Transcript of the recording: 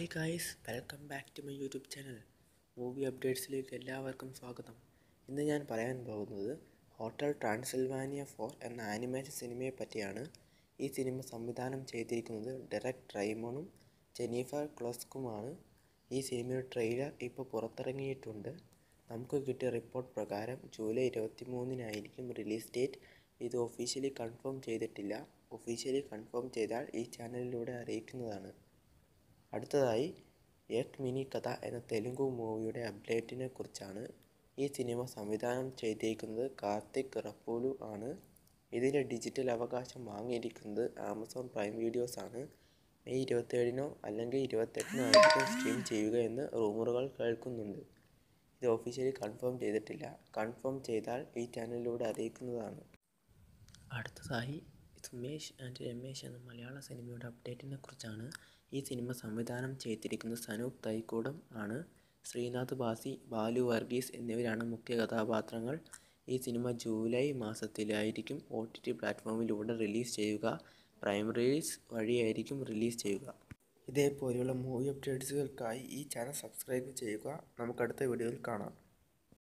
hi guys welcome back to my YouTube channel movie അപ്ഡേറ്റ്സിലേക്ക് എല്ലാവർക്കും സ്വാഗതം ഇന്ന് ഞാൻ പറയാൻ പോകുന്നത് ഹോട്ടൽ ട്രാൻസിൽവാനിയ ഫോർ എന്ന ആനിമേഷൻ സിനിമയെ പറ്റിയാണ് ഈ സിനിമ സംവിധാനം ചെയ്തിരിക്കുന്നത് ഡയറക്ട് റൈമോണും ജെനീഫർ ക്ലോസ്കുമാണ് ഈ സിനിമയുടെ ട്രെയിലർ ഇപ്പോൾ പുറത്തിറങ്ങിയിട്ടുണ്ട് നമുക്ക് കിട്ടിയ റിപ്പോർട്ട് പ്രകാരം ജൂലൈ ഇരുപത്തി മൂന്നിനായിരിക്കും റിലീസ് ഡേറ്റ് ഇത് ഒഫീഷ്യലി കൺഫേം ചെയ്തിട്ടില്ല ഒഫീഷ്യലി കൺഫേം ചെയ്താൽ ഈ ചാനലിലൂടെ അറിയിക്കുന്നതാണ് അടുത്തതായി എട്ട് മിനി കഥ എന്ന തെലുങ്ക് മൂവിയുടെ അപ്ഡേറ്റിനെ കുറിച്ചാണ് ഈ സിനിമ സംവിധാനം ചെയ്തിരിക്കുന്നത് കാർത്തിക് റപ്പൂലു ആണ് ഇതിൻ്റെ ഡിജിറ്റൽ അവകാശം വാങ്ങിയിരിക്കുന്നത് ആമസോൺ പ്രൈം വീഡിയോസ് ആണ് മെയ് ഇരുപത്തേഴിനോ അല്ലെങ്കിൽ ഇരുപത്തെട്ടിനോ ആയിരിക്കും സ്ട്രീം ചെയ്യുക എന്ന് റൂമറുകൾ കേൾക്കുന്നുണ്ട് ഇത് ഒഫീഷ്യലി കൺഫേം ചെയ്തിട്ടില്ല കൺഫേം ചെയ്താൽ ഈ ചാനലിലൂടെ അറിയിക്കുന്നതാണ് അടുത്തതായി സുമേഷ് ആൻഡ് രമേശ് എന്ന മലയാള സിനിമയുടെ അപ്ഡേറ്റിനെ കുറിച്ചാണ് ഈ സിനിമ സംവിധാനം ചെയ്തിരിക്കുന്നത് സനൂപ് തൈക്കൂടം ആണ് ശ്രീനാഥ് ബാസി ബാലു വർഗീസ് എന്നിവരാണ് മുഖ്യ കഥാപാത്രങ്ങൾ ഈ സിനിമ ജൂലൈ മാസത്തിലായിരിക്കും ഒ ടി ടി പ്ലാറ്റ്ഫോമിലൂടെ റിലീസ് ചെയ്യുക പ്രൈം റിലീസ് വഴിയായിരിക്കും റിലീസ് ചെയ്യുക ഇതേപോലെയുള്ള മൂവി അപ്ഡേറ്റ്സുകൾക്കായി ഈ ചാനൽ സബ്സ്ക്രൈബ് ചെയ്യുക നമുക്ക് അടുത്ത വീഡിയോയിൽ കാണാം